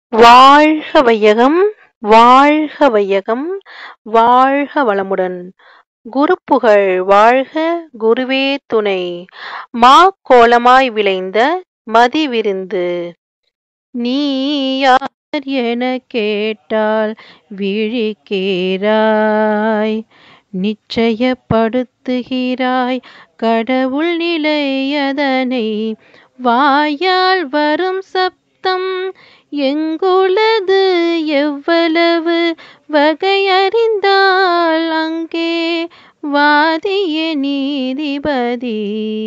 வாழ்க வையகம் வாழ்க வையகம் வாழ்க வளமுடன் குருப்புகழ் வாழ்க குருவே துணை மாக்கோலமாய் விளைந்த மதிவிருந்து நீ யார் எனக் கேட்டால் விழிக்கிறாய் நிச்சயப்படுத்துகிறாய் கடவுள் நிலையதனை வாயால் வரும் சப்தம் எங்குளது எவ்வளவு வகையறிந்தால் அங்கே வாதிய நீதிபதி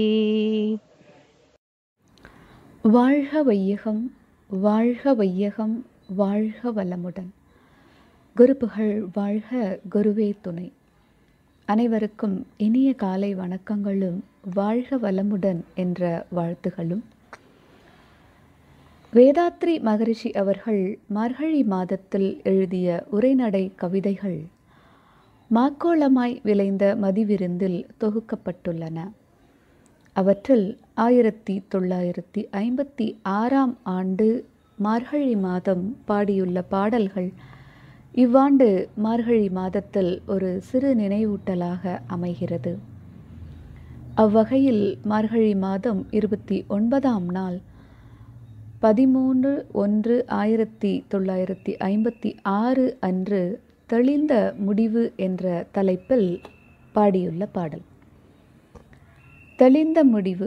வாழ்க வையகம் வாழ்க வையகம் வாழ்க வளமுடன் குருப்புகழ் வாழ்க குருவே துணை அனைவருக்கும் இனிய காலை வணக்கங்களும் வாழ்க வளமுடன் என்ற வாழ்த்துகளும் வேதாத்ரி மகரிஷி அவர்கள் மார்கழி மாதத்தில் எழுதிய உரைநடை கவிதைகள் மாக்கோளமாய் விளைந்த மதிவிருந்தில் தொகுக்கப்பட்டுள்ளன அவற்றில் ஆயிரத்தி தொள்ளாயிரத்தி ஐம்பத்தி ஆறாம் ஆண்டு மார்கழி மாதம் பாடியுள்ள பாடல்கள் இவ்வாண்டு மார்கழி மாதத்தில் ஒரு சிறு நினைவூட்டலாக அமைகிறது அவ்வகையில் மார்கழி மாதம் இருபத்தி ஒன்பதாம் நாள் பதிமூன்று ஒன்று ஆயிரத்தி தொள்ளாயிரத்தி ஐம்பத்தி ஆறு அன்று தெளிந்த முடிவு என்ற தலைப்பில் பாடியுள்ள பாடல் தெளிந்த முடிவு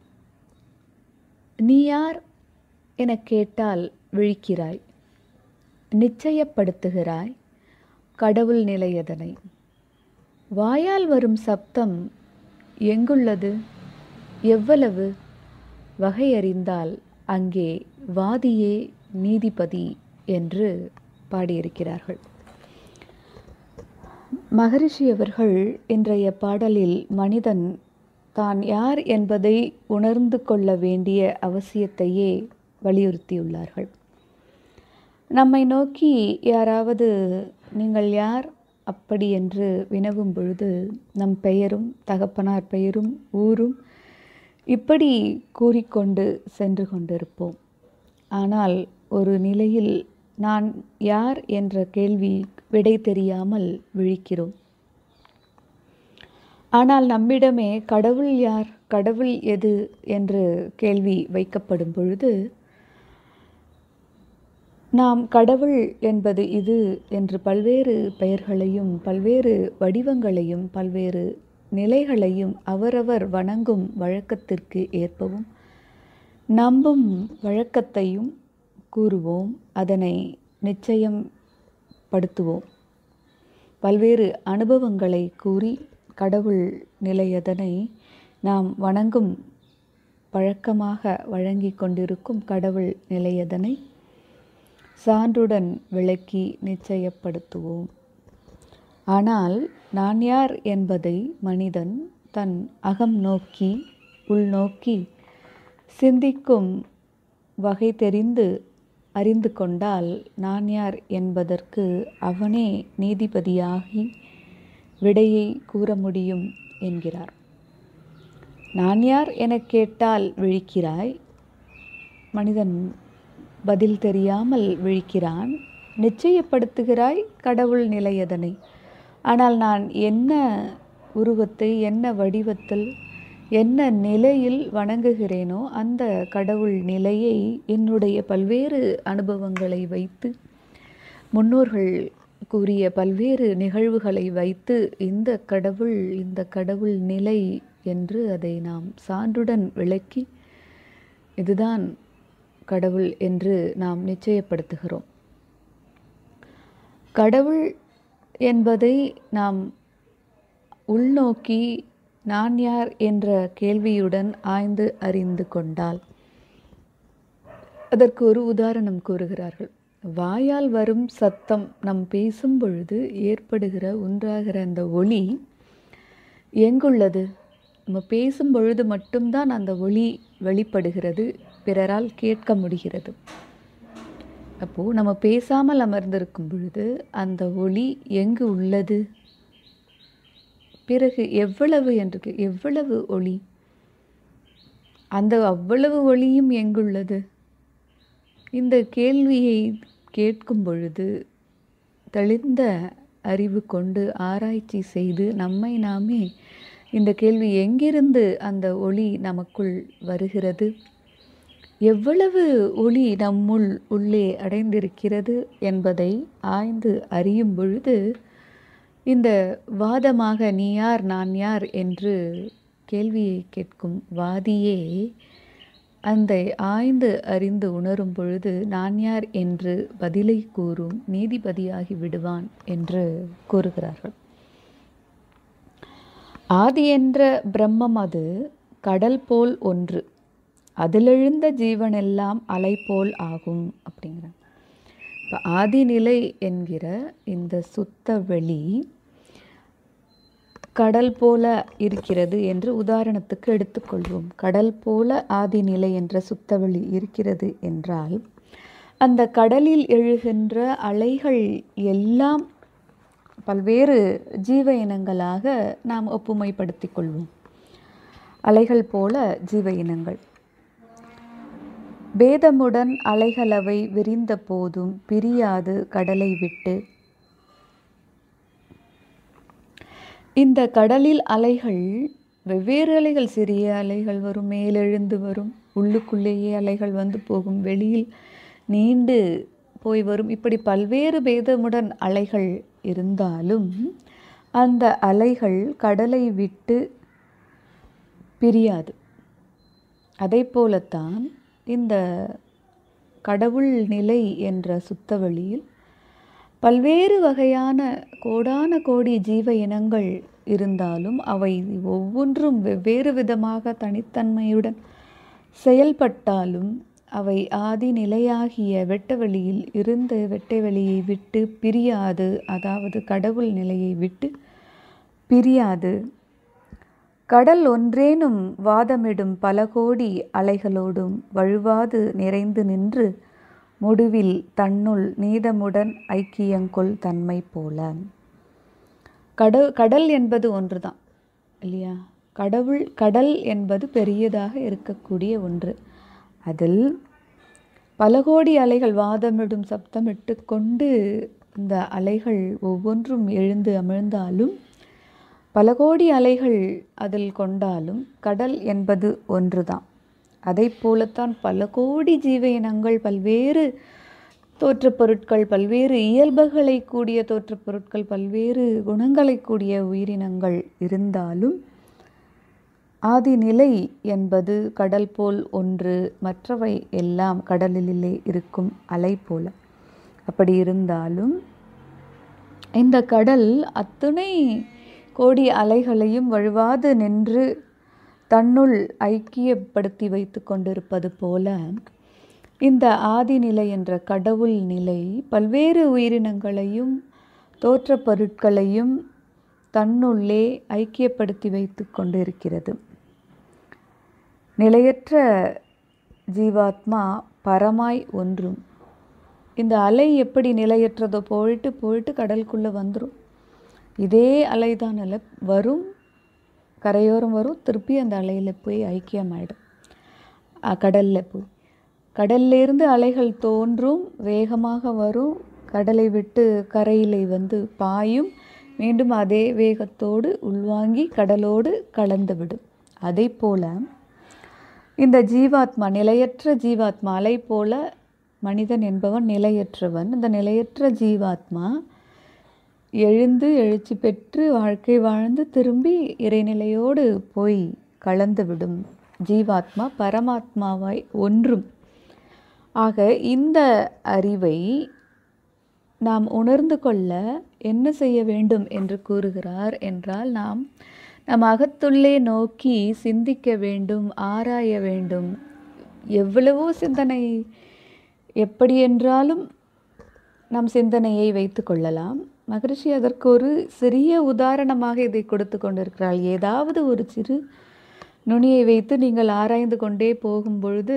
நீ யார் எனக் கேட்டால் விழிக்கிறாய் நிச்சயப்படுத்துகிறாய் கடவுள் நிலையதனை வாயால் வரும் சப்தம் எங்குள்ளது எவ்வளவு வகையறிந்தால் அங்கே வாதியே நீதிபதி என்று பாடியிருக்கிறார்கள் மகரிஷி அவர்கள் இன்றைய பாடலில் மனிதன் தான் யார் என்பதை உணர்ந்து கொள்ள வேண்டிய அவசியத்தையே வலியுறுத்தியுள்ளார்கள் நம்மை நோக்கி யாராவது நீங்கள் யார் அப்படி என்று வினவும் பொழுது நம் பெயரும் தகப்பனார் பெயரும் ஊரும் இப்படி கூறிக்கொண்டு சென்று கொண்டிருப்போம் ஆனால் ஒரு நிலையில் நான் யார் என்ற கேள்வி விடை தெரியாமல் விழிக்கிறோம் ஆனால் நம்மிடமே கடவுள் யார் கடவுள் எது என்று கேள்வி வைக்கப்படும் பொழுது நாம் கடவுள் என்பது இது என்று பல்வேறு பெயர்களையும் பல்வேறு வடிவங்களையும் பல்வேறு நிலைகளையும் அவரவர் வணங்கும் வழக்கத்திற்கு ஏற்பவும் நம்பும் வழக்கத்தையும் கூறுவோம் அதனை நிச்சயம் படுத்துவோம் பல்வேறு அனுபவங்களை கூறி கடவுள் நிலையதனை நாம் வணங்கும் பழக்கமாக வழங்கி கொண்டிருக்கும் கடவுள் நிலையதனை சான்றுடன் விளக்கி நிச்சயப்படுத்துவோம் ஆனால் நான் யார் என்பதை மனிதன் தன் அகம் நோக்கி உள்நோக்கி சிந்திக்கும் வகை தெரிந்து அறிந்து கொண்டால் நான் யார் என்பதற்கு அவனே நீதிபதியாகி விடையை கூற முடியும் என்கிறார் நான் யார் எனக் கேட்டால் விழிக்கிறாய் மனிதன் பதில் தெரியாமல் விழிக்கிறான் நிச்சயப்படுத்துகிறாய் கடவுள் நிலையதனை ஆனால் நான் என்ன உருவத்தை என்ன வடிவத்தில் என்ன நிலையில் வணங்குகிறேனோ அந்த கடவுள் நிலையை என்னுடைய பல்வேறு அனுபவங்களை வைத்து முன்னோர்கள் கூறிய பல்வேறு நிகழ்வுகளை வைத்து இந்த கடவுள் இந்த கடவுள் நிலை என்று அதை நாம் சான்றுடன் விளக்கி இதுதான் கடவுள் என்று நாம் நிச்சயப்படுத்துகிறோம் கடவுள் என்பதை நாம் உள்நோக்கி நான் யார் என்ற கேள்வியுடன் ஆய்ந்து அறிந்து கொண்டால் அதற்கு ஒரு உதாரணம் கூறுகிறார்கள் வாயால் வரும் சத்தம் நம் பேசும் பொழுது ஏற்படுகிற உண்டாகிற அந்த ஒளி எங்குள்ளது நம்ம பேசும் பொழுது மட்டும்தான் அந்த ஒளி வெளிப்படுகிறது பிறரால் கேட்க முடிகிறது அப்போது நம்ம பேசாமல் அமர்ந்திருக்கும் பொழுது அந்த ஒளி எங்கு உள்ளது பிறகு எவ்வளவு என்று எவ்வளவு ஒளி அந்த அவ்வளவு ஒளியும் எங்குள்ளது இந்த கேள்வியை கேட்கும் பொழுது தெளிந்த அறிவு கொண்டு ஆராய்ச்சி செய்து நம்மை நாமே இந்த கேள்வி எங்கிருந்து அந்த ஒளி நமக்குள் வருகிறது எவ்வளவு ஒளி நம்முள் உள்ளே அடைந்திருக்கிறது என்பதை ஆய்ந்து அறியும் பொழுது இந்த வாதமாக நீ யார் நான் யார் என்று கேள்வியை கேட்கும் வாதியே அந்த ஆய்ந்து அறிந்து உணரும் பொழுது நான் யார் என்று பதிலை கூறும் நீதிபதியாகி விடுவான் என்று கூறுகிறார்கள் ஆதி என்ற பிரம்மம் அது கடல் போல் ஒன்று அதிலெழுந்த ஜீவனெல்லாம் அலை போல் ஆகும் அப்படிங்கிறாங்க இப்போ ஆதிநிலை என்கிற இந்த சுத்த வெளி கடல் போல இருக்கிறது என்று உதாரணத்துக்கு எடுத்துக்கொள்வோம் கடல் போல ஆதிநிலை என்ற சுத்தவெளி இருக்கிறது என்றால் அந்த கடலில் எழுகின்ற அலைகள் எல்லாம் பல்வேறு ஜீவ இனங்களாக நாம் ஒப்புமைப்படுத்திக் கொள்வோம் அலைகள் போல ஜீவ இனங்கள் பேதமுடன் அலைகளவை விரிந்த போதும் பிரியாது கடலை விட்டு இந்த கடலில் அலைகள் வெவ்வேறு அலைகள் சிறிய அலைகள் வரும் மேலெழுந்து வரும் உள்ளுக்குள்ளேயே அலைகள் வந்து போகும் வெளியில் நீண்டு போய் வரும் இப்படி பல்வேறு பேதமுடன் அலைகள் இருந்தாலும் அந்த அலைகள் கடலை விட்டு பிரியாது அதை போலத்தான் இந்த கடவுள் நிலை என்ற சுத்தவெளியில் பல்வேறு வகையான கோடான கோடி ஜீவ இனங்கள் இருந்தாலும் அவை ஒவ்வொன்றும் வெவ்வேறு விதமாக தனித்தன்மையுடன் செயல்பட்டாலும் அவை ஆதி நிலையாகிய வெட்டவெளியில் இருந்து வெட்டவெளியை விட்டு பிரியாது அதாவது கடவுள் நிலையை விட்டு பிரியாது கடல் ஒன்றேனும் வாதமிடும் பல கோடி அலைகளோடும் வழுவாது நிறைந்து நின்று முடிவில் தன்னுள் நீதமுடன் ஐக்கியங்கொள் தன்மை போல கடல் கடல் என்பது ஒன்று தான் இல்லையா கடவுள் கடல் என்பது பெரியதாக இருக்கக்கூடிய ஒன்று அதில் பல கோடி அலைகள் வாதமிடும் சப்தமிட்டு கொண்டு இந்த அலைகள் ஒவ்வொன்றும் எழுந்து அமிழ்ந்தாலும் பல கோடி அலைகள் அதில் கொண்டாலும் கடல் என்பது ஒன்றுதான் அதை போலத்தான் பல கோடி ஜீவ இனங்கள் பல்வேறு தோற்றப் பொருட்கள் பல்வேறு இயல்புகளை கூடிய தோற்றப் பொருட்கள் பல்வேறு குணங்களை கூடிய உயிரினங்கள் இருந்தாலும் ஆதிநிலை என்பது கடல் போல் ஒன்று மற்றவை எல்லாம் கடலிலே இருக்கும் அலை போல அப்படி இருந்தாலும் இந்த கடல் அத்துணை கோடி அலைகளையும் வழுவாது நின்று தன்னுள் ஐக்கியப்படுத்தி வைத்து கொண்டிருப்பது போல இந்த ஆதிநிலை என்ற கடவுள் நிலை பல்வேறு உயிரினங்களையும் தோற்றப் பொருட்களையும் தன்னுள்ளே ஐக்கியப்படுத்தி வைத்து கொண்டிருக்கிறது நிலையற்ற ஜீவாத்மா பரமாய் ஒன்றும் இந்த அலை எப்படி நிலையற்றதோ போயிட்டு போயிட்டு கடலுக்குள்ளே வந்துடும் இதே அலை தான் அலை வரும் கரையோரம் வரும் திருப்பி அந்த அலையில் போய் ஐக்கியமாயிடும் கடலில் போய் கடல்லேருந்து அலைகள் தோன்றும் வேகமாக வரும் கடலை விட்டு கரையிலே வந்து பாயும் மீண்டும் அதே வேகத்தோடு உள்வாங்கி கடலோடு கலந்துவிடும் அதை போல இந்த ஜீவாத்மா நிலையற்ற ஜீவாத்மா அலை போல மனிதன் என்பவன் நிலையற்றவன் இந்த நிலையற்ற ஜீவாத்மா எழுந்து எழுச்சி பெற்று வாழ்க்கை வாழ்ந்து திரும்பி இறைநிலையோடு போய் கலந்துவிடும் ஜீவாத்மா பரமாத்மாவாய் ஒன்றும் ஆக இந்த அறிவை நாம் உணர்ந்து கொள்ள என்ன செய்ய வேண்டும் என்று கூறுகிறார் என்றால் நாம் நம் அகத்துள்ளே நோக்கி சிந்திக்க வேண்டும் ஆராய வேண்டும் எவ்வளவோ சிந்தனை எப்படி என்றாலும் நம் சிந்தனையை வைத்து கொள்ளலாம் மகரிஷி அதற்கு ஒரு சிறிய உதாரணமாக இதை கொடுத்து கொண்டிருக்கிறாள் ஏதாவது ஒரு சிறு நுனியை வைத்து நீங்கள் ஆராய்ந்து கொண்டே போகும் பொழுது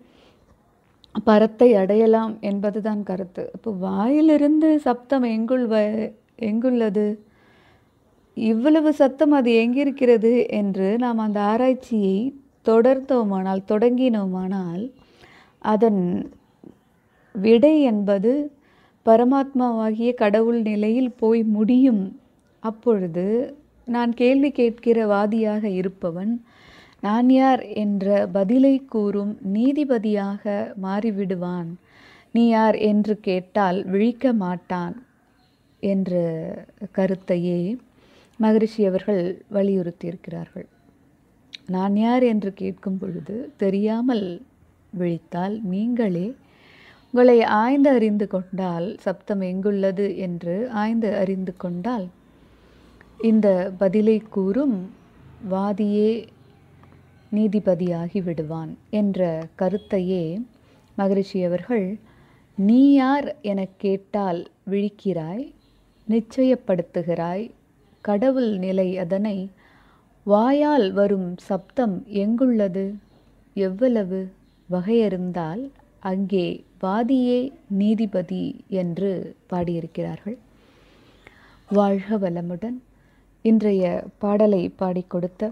பரத்தை அடையலாம் என்பதுதான் கருத்து இப்போ வாயிலிருந்து சப்தம் எங்குள் வ எங்குள்ளது இவ்வளவு சத்தம் அது எங்கிருக்கிறது என்று நாம் அந்த ஆராய்ச்சியை தொடர்ந்தோமானால் தொடங்கினோமானால் அதன் விடை என்பது பரமாத்மாவாகிய கடவுள் நிலையில் போய் முடியும் அப்பொழுது நான் கேள்வி கேட்கிற வாதியாக இருப்பவன் நான் யார் என்ற பதிலை கூறும் நீதிபதியாக மாறிவிடுவான் நீ யார் என்று கேட்டால் விழிக்க மாட்டான் என்ற கருத்தையே மகரிஷி அவர்கள் வலியுறுத்தியிருக்கிறார்கள் நான் யார் என்று கேட்கும் பொழுது தெரியாமல் விழித்தால் நீங்களே உங்களை ஆய்ந்து அறிந்து கொண்டால் சப்தம் எங்குள்ளது என்று ஆய்ந்து அறிந்து கொண்டால் இந்த பதிலை கூறும் வாதியே நீதிபதியாகி விடுவான் என்ற கருத்தையே மகரிஷி அவர்கள் நீ யார் எனக் கேட்டால் விழிக்கிறாய் நிச்சயப்படுத்துகிறாய் கடவுள் நிலை அதனை வாயால் வரும் சப்தம் எங்குள்ளது எவ்வளவு வகையறிந்தால் அங்கே வாதியே நீதிபதி என்று பாடியிருக்கிறார்கள் வாழ்க வளமுடன் இன்றைய பாடலை பாடிக் கொடுத்த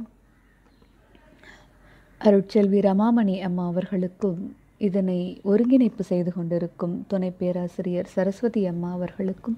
அருட்செல்வி ரமாமணி அம்மா அவர்களுக்கும் இதனை ஒருங்கிணைப்பு செய்து கொண்டிருக்கும் துணை பேராசிரியர் சரஸ்வதி அம்மா அவர்களுக்கும்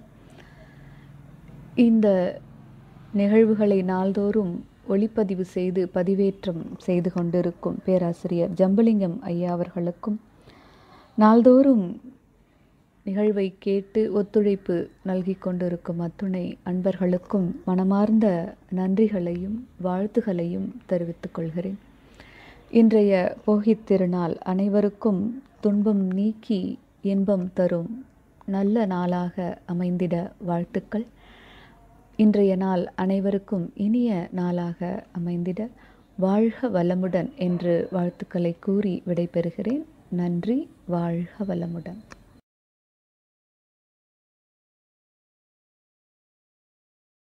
இந்த நிகழ்வுகளை நாள்தோறும் ஒளிப்பதிவு செய்து பதிவேற்றம் செய்து கொண்டிருக்கும் பேராசிரியர் ஜம்புலிங்கம் ஐயா அவர்களுக்கும் நாள்தோறும் நிகழ்வை கேட்டு ஒத்துழைப்பு நல்கி கொண்டிருக்கும் அத்துணை அன்பர்களுக்கும் மனமார்ந்த நன்றிகளையும் வாழ்த்துகளையும் தெரிவித்துக் கொள்கிறேன் இன்றைய போகித் திருநாள் அனைவருக்கும் துன்பம் நீக்கி இன்பம் தரும் நல்ல நாளாக அமைந்திட வாழ்த்துக்கள் இன்றைய நாள் அனைவருக்கும் இனிய நாளாக அமைந்திட வாழ்க வளமுடன் என்று வாழ்த்துக்களை கூறி விடைபெறுகிறேன் நன்றி வாழ்க வளமுடன்